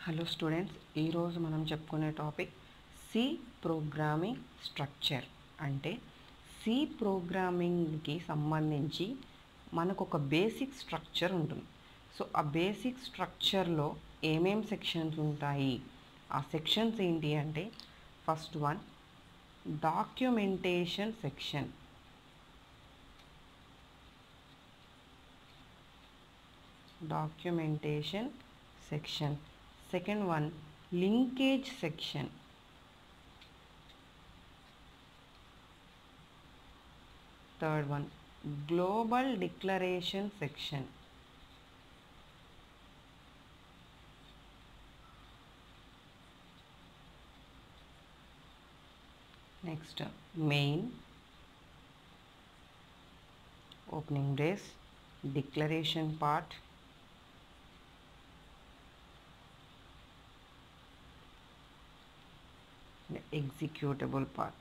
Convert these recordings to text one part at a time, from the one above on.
Hello students ఈరోజు మనం చెప్పుకునే టాపిక్ సి ప్రోగ్రామింగ్ స్ట్రక్చర్ అంటే సి ప్రోగ్రామింగ్కి సంబంధించి మనకు ఒక బేసిక్ స్ట్రక్చర్ ఉంటుంది సో ఆ బేసిక్ స్ట్రక్చర్లో ఏమేం సెక్షన్స్ ఉంటాయి ఆ సెక్షన్స్ ఏంటి అంటే first one documentation section documentation section second one linkage section third one global declaration section next main opening brace declaration part the executable part.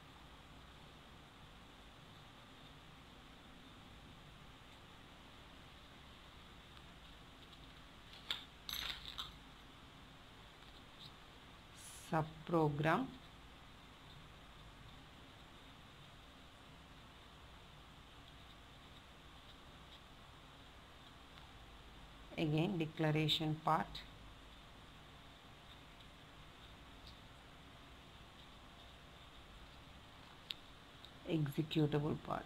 Subprogram again declaration part executable part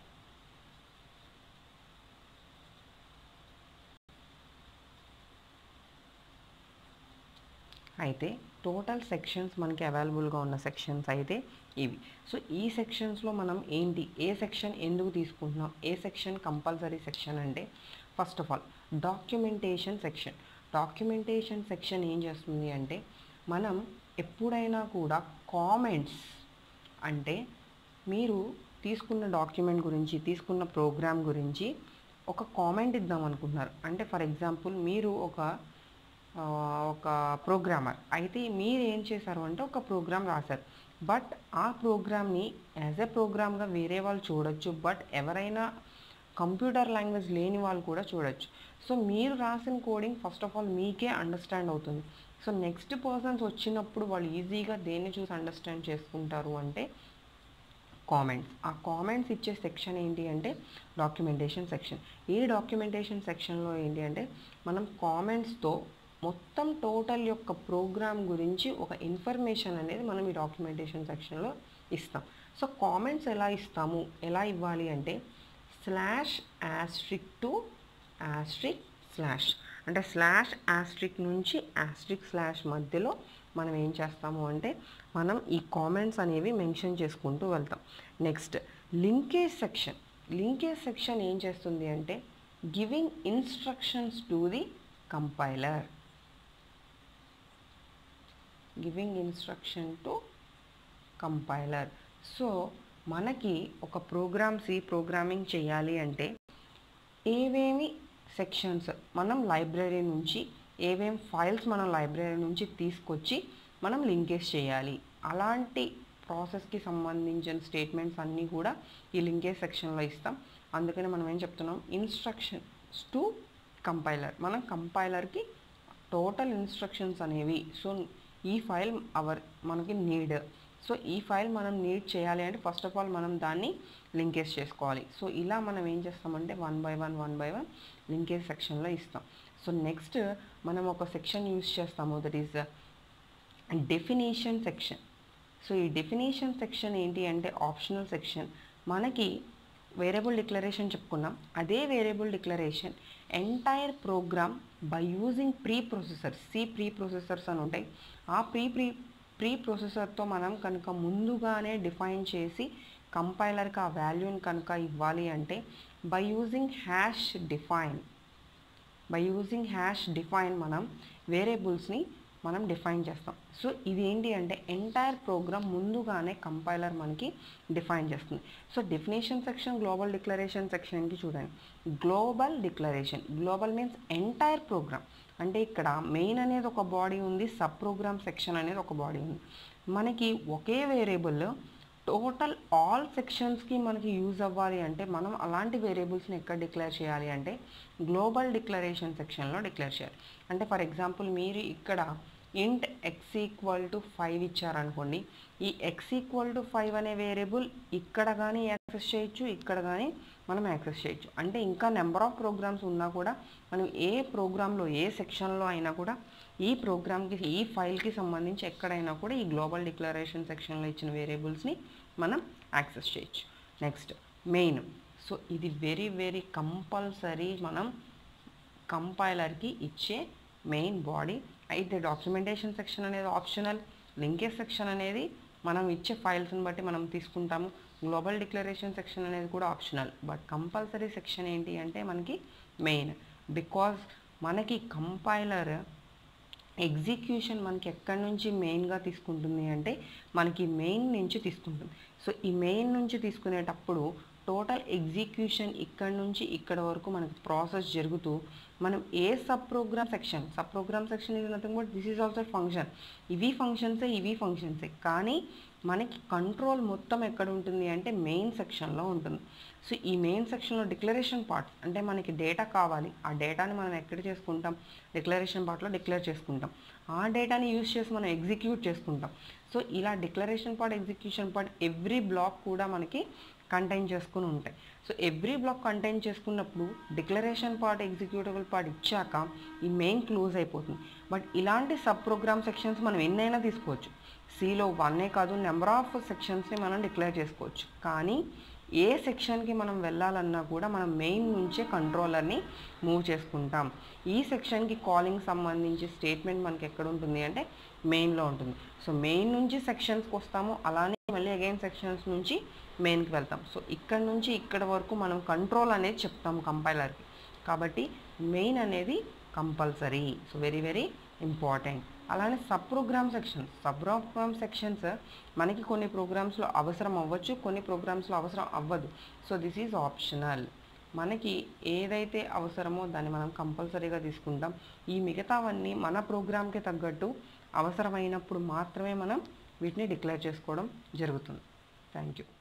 అయితే total sections మనకి అవైలబుల్గా ఉన్న sections అయితే ఇవి so ఈ సెక్షన్స్లో మనం ఏంటి ఏ section ఎందుకు తీసుకుంటున్నాం ఏ సెక్షన్ కంపల్సరీ సెక్షన్ అంటే first of all documentation section documentation section ఏం చేస్తుంది అంటే మనం ఎప్పుడైనా కూడా కామెంట్స్ అంటే మీరు తీసుకున్న డాక్యుమెంట్ గురించి తీసుకున్న ప్రోగ్రామ్ గురించి ఒక కామెంట్ ఇద్దాం అనుకుంటున్నారు అంటే ఫర్ ఎగ్జాంపుల్ మీరు ఒక ఆ, ఒక ప్రోగ్రామర్ అయితే మీరు ఏం చేశారు అంటే ఒక ప్రోగ్రామ్ రాశారు బట్ ఆ ప్రోగ్రామ్ని యాజ్ ఎ ప్రోగ్రామ్గా వేరే వాళ్ళు చూడొచ్చు బట్ ఎవరైనా కంప్యూటర్ లాంగ్వేజ్ లేని వాళ్ళు కూడా చూడొచ్చు సో మీరు రాసిన కోడింగ్ ఫస్ట్ ఆఫ్ ఆల్ మీకే అండర్స్టాండ్ అవుతుంది సో నెక్స్ట్ పర్సన్స్ వచ్చినప్పుడు వాళ్ళు ఈజీగా దేన్ని చూసి అండర్స్టాండ్ చేసుకుంటారు అంటే కామెంట్స్ ఆ కామెంట్స్ ఇచ్చే సెక్షన్ ఏంటి అంటే డాక్యుమెంటేషన్ సెక్షన్ ఈ డాక్యుమెంటేషన్ సెక్షన్లో ఏంటి అంటే మనం కామెంట్స్తో మొత్తం టోటల్ యొక్క ప్రోగ్రామ్ గురించి ఒక ఇన్ఫర్మేషన్ అనేది మనం ఈ డాక్యుమెంటేషన్ సెక్షన్లో ఇస్తాం సో కామెంట్స్ ఎలా ఇస్తాము ఎలా ఇవ్వాలి అంటే slash asterisk to asterisk slash అంటే స్లాష్ యాస్ట్రిక్ నుంచి యాస్ట్రిక్ స్లాష్ మధ్యలో మనం ఏం చేస్తాము అంటే మనం ఈ కామెంట్స్ అనేవి మెన్షన్ చేసుకుంటూ వెళ్తాం next linkage section linkage section ఏం చేస్తుంది అంటే giving instructions to the compiler giving instruction to compiler so మనకి ఒక ప్రోగ్రామ్ సి ప్రోగ్రామింగ్ చేయాలి అంటే ఏవేమి సెక్షన్స్ మనం లైబ్రరీ నుంచి ఏమేం ఫైల్స్ మనం లైబ్రరీ నుంచి తీసుకొచ్చి మనం లింకేజ్ చేయాలి అలాంటి ప్రాసెస్కి సంబంధించిన స్టేట్మెంట్స్ అన్నీ కూడా ఈ లింకేజ్ సెక్షన్లో ఇస్తాం అందుకని మనం ఏం చెప్తున్నాం ఇన్స్ట్రక్షన్స్ టు కంపైలర్ మనం కంపైలర్కి టోటల్ ఇన్స్ట్రక్షన్స్ అనేవి సో ఈ ఫైల్ అవర్ మనకి నీడ్ సో ఈ ఫైల్ మనం నీడ్ చేయాలి అంటే ఫస్ట్ ఆఫ్ ఆల్ మనం దాన్ని లింకేజ్ చేసుకోవాలి సో ఇలా మనం ఏం చేస్తామంటే one by one one by one linkage సెక్షన్లో ఇస్తాం సో నెక్స్ట్ మనం ఒక సెక్షన్ యూస్ చేస్తాము that is definition section so ఈ డెఫినేషన్ సెక్షన్ ఏంటి అంటే ఆప్షనల్ సెక్షన్ మనకి వేరియబుల్ డిక్లరేషన్ చెప్పుకున్నాం అదే variable declaration entire program by using preprocessors C preprocessors అని ఉంటాయి ఆ ప్రీ ప్రీ ప్రీ ప్రొసెసర్తో మనం కనుక ముందుగానే డిఫైన్ చేసి కంపైలర్కి ఆ వాల్యూని కనుక ఇవ్వాలి అంటే by using hash define by using hash define మనం వేరియబుల్స్ని మనం డిఫైన్ చేస్తాం సో ఇది ఏంటి అంటే ఎంటైర్ ప్రోగ్రామ్ ముందుగానే కంపైలర్ మనకి డిఫైన్ చేస్తుంది so definition section global declaration సెక్షన్కి చూడండి global declaration global means entire program అంటే ఇక్కడ మెయిన్ అనేది ఒక బాడీ ఉంది సబ్ ప్రోగ్రామ్ సెక్షన్ అనేది ఒక బాడీ ఉంది మనకి ఒకే వేరియబుల్ టోటల్ ఆల్ సెక్షన్స్కి మనకి యూజ్ అవ్వాలి అంటే మనం అలాంటి వేరియబుల్స్ని ఎక్కడ డిక్లేర్ చేయాలి అంటే గ్లోబల్ డిక్లరేషన్ సెక్షన్లో డిక్లేర్ చేయాలి అంటే ఫర్ ఎగ్జాంపుల్ మీరు ఇక్కడ ఇంట్ ఎక్స్ ఈక్వల్ టు ఫైవ్ ఇచ్చారనుకోండి ఈ ఎక్స్ ఈక్వల్ టు ఫైవ్ అనే వేరియబుల్ ఇక్కడ కానీ యాక్సెస్ చేయొచ్చు ఇక్కడ కానీ మనం యాక్సెస్ చేయొచ్చు అంటే ఇంకా నెంబర్ ఆఫ్ ప్రోగ్రామ్స్ ఉన్నా కూడా మనం ఏ ప్రోగ్రాంలో ఏ సెక్షన్లో అయినా కూడా ఈ ప్రోగ్రామ్కి ఈ ఫైల్కి సంబంధించి ఎక్కడైనా కూడా ఈ గ్లోబల్ డిక్లరేషన్ సెక్షన్లో ఇచ్చిన వేరియబుల్స్ని మనం యాక్సెస్ చేయొచ్చు నెక్స్ట్ మెయిన్ సో ఇది వెరీ వెరీ కంపల్సరీ మనం కంపైలర్కి ఇచ్చే మెయిన్ బాడీ అయితే డాక్యుమెంటేషన్ సెక్షన్ అనేది ఆప్షనల్ లింకేజ్ సెక్షన్ అనేది మనం ఇచ్చే ఫైల్స్ని బట్టి మనం తీసుకుంటాము గ్లోబల్ డిక్లరేషన్ సెక్షన్ అనేది కూడా ఆప్షనల్ బట్ కంపల్సరీ సెక్షన్ ఏంటి అంటే మనకి మెయిన్ బికాజ్ మనకి కంపైలర్ ఎగ్జిక్యూషన్ మనకి ఎక్కడి నుంచి మెయిన్గా తీసుకుంటుంది అంటే మనకి మెయిన్ నుంచి తీసుకుంటుంది సో ఈ మెయిన్ నుంచి తీసుకునేటప్పుడు టోటల్ ఎగ్జిక్యూషన్ ఇక్కడ నుంచి ఇక్కడ వరకు మనకి ప్రాసెస్ జరుగుతూ మనం ఏ sub program section sub program section ఇది nothing but this is also function ఇవి ఫంక్షన్సే ఇవి ఫంక్షన్సే కానీ మనకి కంట్రోల్ మొత్తం ఎక్కడ ఉంటుంది అంటే మెయిన్ సెక్షన్లో ఉంటుంది సో ఈ మెయిన్ సెక్షన్లో డిక్లరేషన్ పార్ట్ అంటే మనకి డేటా కావాలి ఆ డేటాని మనం ఎక్కడ చేసుకుంటాం డిక్లరేషన్ పార్ట్లో డిక్లేర్ చేసుకుంటాం ఆ డేటాని యూజ్ చేసి మనం ఎగ్జిక్యూట్ చేసుకుంటాం సో ఇలా declaration part execution part every block కూడా మనకి కంటైన్ చేసుకుని ఉంటాయి సో ఎవ్రీ బ్లాక్ కంటైన్ చేసుకున్నప్పుడు డిక్లరేషన్ పార్ట్ ఎగ్జిక్యూటబుల్ పార్ట్ ఇచ్చాక ఈ మెయిన్ క్లోజ్ అయిపోతుంది బట్ ఇలాంటి సబ్ ప్రోగ్రామ్ సెక్షన్స్ మనం ఎన్నైనా తీసుకోవచ్చు సిలో వన్నే కాదు నెంబర్ ఆఫ్ సెక్షన్స్ని మనం డిక్లేర్ చేసుకోవచ్చు కానీ ఏ సెక్షన్కి మనం వెళ్ళాలన్నా కూడా మనం మెయిన్ నుంచే కంట్రోలర్ని మూవ్ చేసుకుంటాం ఈ సెక్షన్కి కాలింగ్ సంబంధించి స్టేట్మెంట్ మనకి ఎక్కడ ఉంటుంది అంటే మెయిన్లో ఉంటుంది సో మెయిన్ నుంచి సెక్షన్స్కి వస్తాము అలానే మళ్ళీ అగైన్ సెక్షన్స్ నుంచి మెయిన్కి వెళ్తాం సో ఇక్కడ నుంచి ఇక్కడ వరకు మనం కంట్రోల్ అనేది చెప్తాం కంపైలర్కి కాబట్టి మెయిన్ అనేది compulsory so very very important అలానే sub program sections sub program sections మనకి కొన్ని ప్రోగ్రామ్స్లో అవసరం అవ్వచ్చు కొన్ని ప్రోగ్రామ్స్లో అవసరం అవ్వదు సో దిస్ ఈజ్ ఆప్షనల్ మనకి ఏదైతే అవసరమో దాన్ని మనం కంపల్సరీగా తీసుకుంటాం ఈ మిగతావన్నీ మన ప్రోగ్రామ్కి తగ్గట్టు అవసరమైనప్పుడు మాత్రమే మనం వీటిని డిక్లేర్ చేసుకోవడం జరుగుతుంది థ్యాంక్ యూ